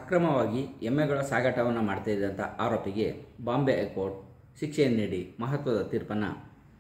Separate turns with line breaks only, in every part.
ಅಕ್ರಮವಾಗಿ ಎಮ್ಮೆಗಳ ಸಾಗಾಟವನ್ನು ಮಾಡ್ತಾ ಇದ್ದಂಥ ಆರೋಪಿಗೆ ಬಾಂಬೆ ಹೈಕೋರ್ಟ್ ಶಿಕ್ಷೆಯನ್ನು ನೀಡಿ ಮಹತ್ವದ ತೀರ್ಪನ್ನು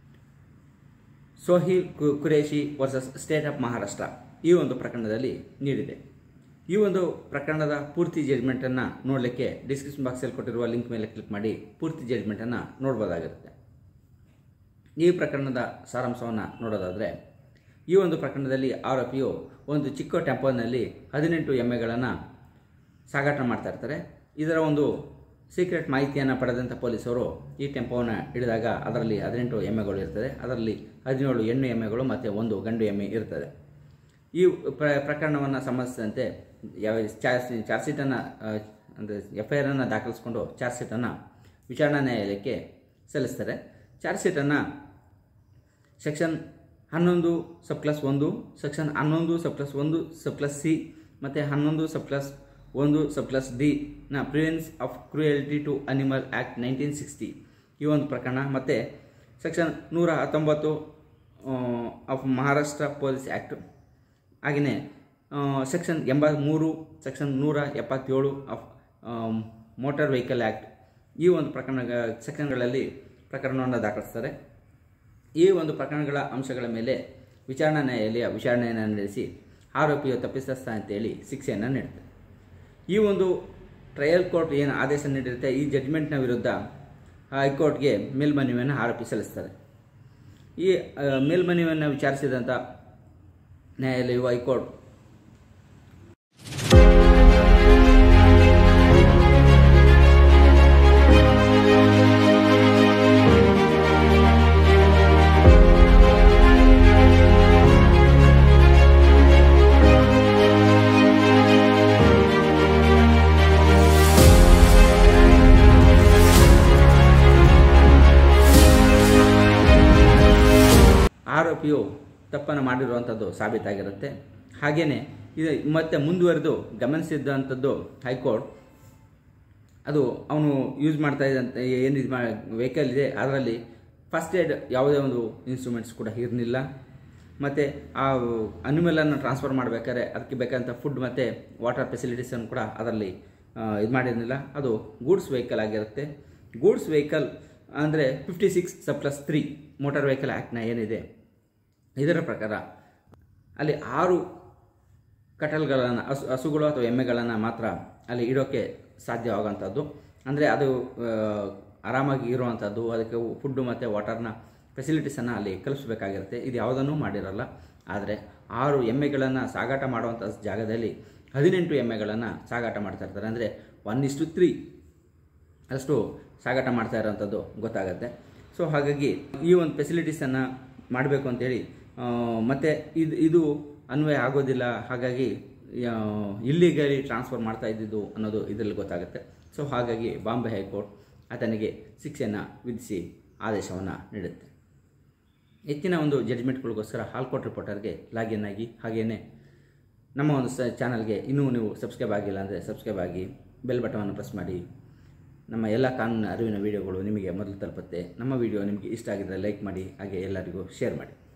ಸೋಹಿಲ್ ಕು- Qureshi versus state of Maharashtra ಈ ಒಂದು ಪ್ರಕರಣದಲ್ಲಿ ನೀಡಿದೆ ಈ ಒಂದು ಪ್ರಕರಣದ ಪೂರ್ತಿ ಜಡ್ಜ್ಮೆಂಟನ್ನು ನೋಡಲಿಕ್ಕೆ ಡಿಸ್ಕ್ರಿಪ್ಷನ್ ಬಾಕ್ಸಲ್ಲಿ ಕೊಟ್ಟಿರುವ ಲಿಂಕ್ ಮೇಲೆ ಕ್ಲಿಕ್ ಮಾಡಿ ಪೂರ್ತಿ ಜಡ್ಜ್ಮೆಂಟನ್ನು ನೋಡ್ಬೋದಾಗಿರುತ್ತೆ ಈ ಪ್ರಕರಣದ ಸಾರಾಂಶವನ್ನು ನೋಡೋದಾದರೆ ಈ ಒಂದು ಪ್ರಕರಣದಲ್ಲಿ ಆರೋಪಿಯು ಒಂದು ಚಿಕ್ಕ ಟೆಂಪೋನಲ್ಲಿ ಹದಿನೆಂಟು ಎಮ್ಮೆಗಳನ್ನು ಸಾಗಾಟ ಮಾಡ್ತಾ ಇರ್ತಾರೆ ಇದರ ಒಂದು ಸೀಕ್ರೆಟ್ ಮಾಹಿತಿಯನ್ನು ಪಡೆದಂಥ ಪೊಲೀಸರು ಈ ಟೆಂಪೋವನ್ನು ಹಿಡಿದಾಗ ಅದರಲ್ಲಿ ಹದಿನೆಂಟು ಎಮ್ಮೆಗಳು ಇರ್ತದೆ ಅದರಲ್ಲಿ ಹದಿನೇಳು ಹೆಣ್ಣು ಎಮ್ಮೆಗಳು ಮತ್ತು ಒಂದು ಗಂಡು ಎಮ್ಮೆ ಇರ್ತದೆ ಈ ಪ್ರ ಪ್ರಕರಣವನ್ನು ಸಂಬಂಧಿಸಿದಂತೆ ಯಾವ ಚಾರ್ಜ್ ಚಾರ್ಜ್ ಶೀಟನ್ನು ಅಂದರೆ ಎಫ್ ಐ ಆರನ್ನು ದಾಖಲಿಸಿಕೊಂಡು ಚಾರ್ಜ್ ಶೀಟನ್ನು ವಿಚಾರಣಾ ನ್ಯಾಯಾಲಯಕ್ಕೆ ಸಲ್ಲಿಸ್ತಾರೆ ಚಾರ್ಜ್ ಶೀಟನ್ನು ಸೆಕ್ಷನ್ ಹನ್ನೊಂದು ಸಬ್ ಕ್ಲಾಸ್ ಒಂದು ಸೆಕ್ಷನ್ ಹನ್ನೊಂದು ಸಬ್ ಕ್ಲಾಸ್ ಒಂದು ಸಬ್ ಕ್ಲಾಸ್ ಸಿ ಮತ್ತು ಹನ್ನೊಂದು ಸಬ್ ಕ್ಲಾಸ್ ಒಂದು ಸಬ್ ಕ್ಲಾಸ್ ಡಿ ನ prevention of cruelty to animal act nineteen sixty ಈ ಒಂದು ಪ್ರಕರಣ ಮತ್ತು ಸೆಕ್ಷನ್ ನೂರ ಹತ್ತೊಂಬತ್ತು ಆಫ್ ಮಹಾರಾಷ್ಟ್ರ ಪೊಲೀಸ್ ಆ್ಯಕ್ಟ್ ಹಾಗೆಯೇ ಸೆಕ್ಷನ್ ಎಂಬತ್ತ್ಮೂರು ಸೆಕ್ಷನ್ ನೂರ ಎಪ್ಪತ್ತೇಳು ಆಫ್ ಮೋಟಾರ್ ವೆಹಿಕಲ್ ಆ್ಯಕ್ಟ್ ಈ ಒಂದು ಪ್ರಕರಣ ಸೆಕ್ಷನ್ಗಳಲ್ಲಿ ಪ್ರಕರಣವನ್ನು ದಾಖಲಿಸ್ತಾರೆ ಈ ಒಂದು ಪ್ರಕರಣಗಳ ಅಂಶಗಳ ಮೇಲೆ ವಿಚಾರಣಾ ನ್ಯಾಯಾಲಯ ವಿಚಾರಣೆಯನ್ನು ನಡೆಸಿ ಆರೋಪಿಯು ತಪ್ಪಿತಸ್ಥ ಅಂತೇಳಿ ಶಿಕ್ಷೆಯನ್ನು ನೀಡುತ್ತೆ ಈ ಒಂದು ಟ್ರಯಲ್ ಕೋರ್ಟ್ ಏನು ಆದೇಶ ನೀಡಿರುತ್ತೆ ಈ ಜಡ್ಜ್ಮೆಂಟ್ನ ವಿರುದ್ಧ ಹೈಕೋರ್ಟ್ಗೆ ಮೇಲ್ಮನವಿಯನ್ನು ಆರೋಪಿ ಸಲ್ಲಿಸ್ತಾರೆ ಈ ಆ, ಮೇಲ್ಮನವಿಯನ್ನು ವಿಚಾರಿಸಿದಂಥ ನ್ಯಾಯಾಲಯವು ಹೈಕೋರ್ಟ್ ಆರೋಪಿಯು ತಪ್ಪನ್ನು ಮಾಡಿರುವಂಥದ್ದು ಸಾಬೀತಾಗಿರುತ್ತೆ ಹಾಗೆಯೇ ಇದು ಮತ್ತೆ ಮುಂದುವರೆದು ಗಮನಿಸಿದಂಥದ್ದು ಹೈಕೋರ್ಟ್ ಅದು ಅವನು ಯೂಸ್ ಮಾಡ್ತಾ ಇದ್ದಂಥ ಏನು ಇದು ಮಾ ವೆಹಿಕಲ್ ಇದೆ ಅದರಲ್ಲಿ ಫಸ್ಟ್ ಏಡ್ ಯಾವುದೇ ಒಂದು ಇನ್ಸ್ಟ್ರೂಮೆಂಟ್ಸ್ ಕೂಡ ಇರಲಿಲ್ಲ ಮತ್ತು ಆ ಅನಿಮಲನ್ನು ಟ್ರಾನ್ಸ್ಫರ್ ಮಾಡಬೇಕಾದ್ರೆ ಅದಕ್ಕೆ ಬೇಕಾದಂಥ ಫುಡ್ ಮತ್ತು ವಾಟರ್ ಫೆಸಿಲಿಟೀಸನ್ನು ಕೂಡ ಅದರಲ್ಲಿ ಇದು ಮಾಡಿರಲಿಲ್ಲ ಅದು ಗೂಡ್ಸ್ ವೆಹಿಕಲ್ ಆಗಿರುತ್ತೆ ಗೂಡ್ಸ್ ವೆಹಿಕಲ್ ಅಂದರೆ fifty six sub plus three motor vehicle ಆ್ಯಕ್ಟ್ನ ಏನಿದೆ ಇದರ ಪ್ರಕಾರ ಅಲ್ಲಿ ಆರು ಕಟಲ್ಗಳನ್ನು ಹಸು ಹಸುಗಳು ಅಥವಾ ಎಮ್ಮೆಗಳನ್ನು ಮಾತ್ರ ಅಲ್ಲಿ ಇಡೋಕ್ಕೆ ಸಾಧ್ಯವಾಗುವಂಥದ್ದು ಅಂದರೆ ಅದು ಆ, ಆರಾಮಾಗಿ ಇರುವಂಥದ್ದು ಅದಕ್ಕೆ ಫುಡ್ಡು ಮತ್ತು ವಾಟರ್ನ ಫೆಸಿಲಿಟೀಸನ್ನು ಅಲ್ಲಿ ಕಲಿಸ್ಬೇಕಾಗಿರುತ್ತೆ ಇದು ಯಾವುದನ್ನೂ ಮಾಡಿರಲ್ಲ ಆದರೆ ಆರು ಎಮ್ಮೆಗಳನ್ನು ಸಾಗಾಟ ಮಾಡುವಂಥ ಜಾಗದಲ್ಲಿ ಹದಿನೆಂಟು ಎಮ್ಮೆಗಳನ್ನು ಸಾಗಾಟ ಮಾಡ್ತಾ ಇರ್ತಾರೆ ಅಂದರೆ ಒನ್ ಇಸ್ಟು ತ್ರೀ ಅಷ್ಟು ಸಾಗಾಟ ಮಾಡ್ತಾ ಇರೋವಂಥದ್ದು ಗೊತ್ತಾಗುತ್ತೆ ಸೊ ಹಾಗಾಗಿ ಈ ಒಂದು ಫೆಸಿಲಿಟೀಸನ್ನು ಮಾಡಬೇಕು ಅಂತೇಳಿ ಆ, ಮತ್ತೆ ಇದು ಇದು ಅನ್ವಯ ಆಗೋದಿಲ್ಲ ಹಾಗಾಗಿ ಇಲ್ಲಿಗಲಿ ಟ್ರಾನ್ಸ್ಫರ್ ಮಾಡ್ತಾ ಇದ್ದಿದ್ದು ಅನ್ನೋದು ಇದರಲ್ಲಿ ಗೊತ್ತಾಗುತ್ತೆ ಸೊ ಹಾಗಾಗಿ ಬಾಂಬೆ ಹೈಕೋರ್ಟ್ ಆತನಿಗೆ ಶಿಕ್ಷೆಯನ್ನು ವಿಧಿಸಿ ಆದೇಶವನ್ನು ನೀಡುತ್ತೆ ಹೆಚ್ಚಿನ ಒಂದು ಜಡ್ಜ್ಮೆಂಟ್ಗಳಿಗೋಸ್ಕರ ಹಾಲ್ಕೋಟ್ ರಿಪೋರ್ಟರ್ಗೆ ಲಾಗಿನ್ ಆಗಿ ಹಾಗೆಯೇ ನಮ್ಮ ಒಂದು ಸ ಚಾನಲ್ಗೆ ಇನ್ನೂ ನೀವು ಸಬ್ಸ್ಕ್ರೈಬ್ ಆಗಿಲ್ಲ ಅಂದರೆ ಸಬ್ಸ್ಕ್ರೈಬ್ ಆಗಿ ಬೆಲ್ ಬಟವನ್ನು ಪ್ರೆಸ್ ಮಾಡಿ ನಮ್ಮ ಎಲ್ಲ ಕಾನೂನು ಅರಿವಿನ ವಿಡಿಯೋಗಳು ನಿಮಗೆ ಮೊದಲು ತಲುಪುತ್ತೆ ನಮ್ಮ ವಿಡಿಯೋ ನಿಮಗೆ ಇಷ್ಟ ಆಗಿದ್ದರೆ ಲೈಕ್ ಮಾಡಿ ಹಾಗೆ ಎಲ್ಲರಿಗೂ ಶೇರ್ ಮಾಡಿ